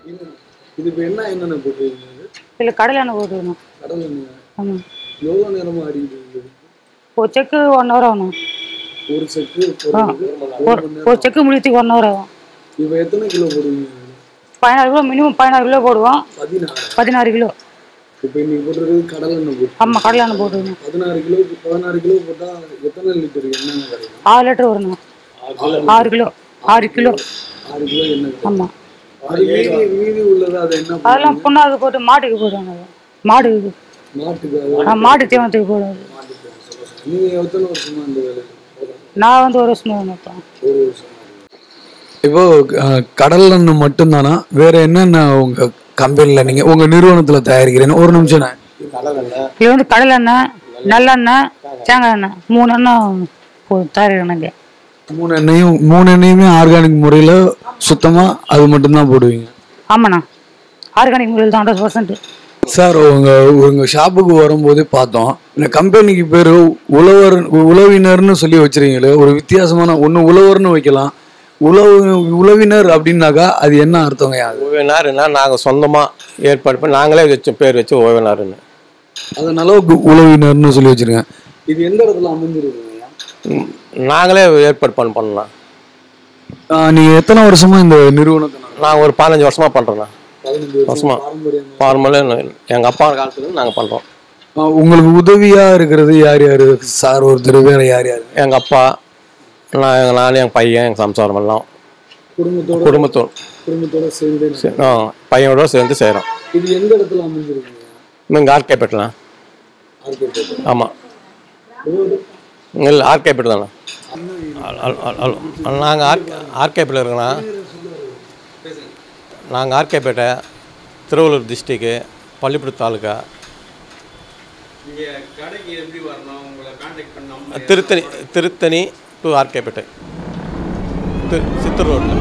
இது இப்போ என்ன என்னென்ன போட்டுருக்கீங்க இது? இல்லை கடலை எண்ணெய் போட்டுக்கணும் கடல் எண்ணெய் ஆமாம் எவ்வளோ நேரமா அடிக்குது இது? ஒரு செக்கு ஒன் ஹவர் ஆகணும் ஒரு செக்கு போடுறதுக்கு ஒரு ஒரு செக்கு முடியத்துக்கு ஒன் ஹவர் ஆகும் இப்போ எத்தனை கிலோ போடுவீங்க பதினாறு கிலோ மினிமம் பதினாறு கிலோ போடுவோம் பதினாறு பதினாறு கிலோ இப்போ இன்னைக்கு போட்டுருக்கிறது கடல் எண்ணெய் போட்டு ஆமாம் கடலை எண்ணெய் போட்டுக்கணும் பதினாறு கிலோ பதினாறு கிலோ போட்டால் எத்தனை லிட்டர் எண்ணெய் கிடைக்கும் ஆறு லிட்டர் வரணும் ஆறு கிலோ ஆறு கிலோ ஆறு கிலோ எண்ணெய் கிடைக்கும் ஆமாம் அது மீதி மீதி உள்ளது அதை என்ன பண்ணுவீங்க? அதெல்லாம் புண்ணாக்கு போட்டு மாட்டுக்கு போடுவாங்க அது. மாடுக்கு மாட்டுக்கு அது ஆ, மாட்டு தீவனத்துக்கு போடுவாங்க நீங்க எத்தனை வருஷமா இந்த வேலையில நான் வந்து ஒரு வருஷம் நினைப்பேன் ஒரு வருஷம் இப்போ அஹ், கடல் எண்ணெய் மட்டும்தானா வேற என்னென்ன உங்க கம்பெனில நீங்க உங்க நிறுவனத்துல தயாரிக்கிறீங்க ஒரு நிமிஷம் நான். இது வந்து கடலை எண்ணெய் நல்லெண்ணெய் தேங்காய் எண்ணெய் மூணு எண்ணெய் போ தயாரிக்கணுங்க மூணு எண்ணெயும் மூணு எண்ணெயுமே ஆர்கானிக் முறையில சுத்தமா அது மட்டும்தான் போடுவீங்க ஆமாண்ணா ஆர்கானிக் முறையில் தான் ஹண்ட்ரட் பர்சன்ட் சார் உங்க உங்க ஷாப்புக்கு வரும்போதே பார்த்தோம் இந்த கம்பெனிக்கு பேரு உழவர் உழவினர்னு சொல்லி வச்சிருக்கீங்களே ஒரு வித்தியாசமான ஒன்று உழவர்னு வைக்கலாம் உழவு உழவினர் அப்படின்னாக்கா அது என்ன அர்த்தங்க அது ஓவியனாருன்னா நாங்கள் சொந்தமாக ஏற்பாடு பண்ணி நாங்களே வச்சு பேர் வச்சு ஓவியனாருன்னு அதனால உ- உழவினர்னு சொல்லி வச்சிருக்கேன் இது எந்த இடத்துல அமைஞ்சிருக்குங்க ம், நாங்களே ஏற்பாடு பண்ண பண்ணலாம் ஆஹ் நீங்க எத்தனை வருஷமா இந்த நிறுவனத்தை நா- நாங்கள் ஒரு பதினஞ்சு வருஷமாக பண்ணுறோண்ணா பதினஞ்சு வருஷம் வருஷமா பாரம்பரியம் ஃபார்மலாக எங்கள் அப்பா காலத்துலேருந்து நாங்கள் பண்ணுறோம் ஆஹ் உங்களுக்கு உதவியா இருக்கிறது யார் யாரு சார் ஒருத்தர் வேற யார் யாரு எங்கள் அப்பா நான் எங்கள் நான் எங்கள் பையன் எங்கள் சம்சாரம் எல்லாம் குடும்பத்தோட குடும்பத்தோடு குடும்பத்தோட சேர்ந்து சே- ஆ பையனோட சேர்ந்து செய்கிறோம் இது எந்த இடத்துல அமைஞ்சிருக்குங்க இங்கே ஆர்கே பெட்டலாம் ஆர்கிடெக்ட் ஆமாம் இல்லை ஆர்கே பெட்டு தானே நாங்கள் ஆர் ஆர்கேபில் இருக்கோண்ணா நாங்கள் ஆர்கேபேட்டை திருவள்ளூர் டிஸ்ட்ரிக்கு பள்ளிப்படு தாலுக்கா திருத்தணி திருத்தணி டு ஆர்கேபேட்டை திரு சித்தூர் ரோட்டில்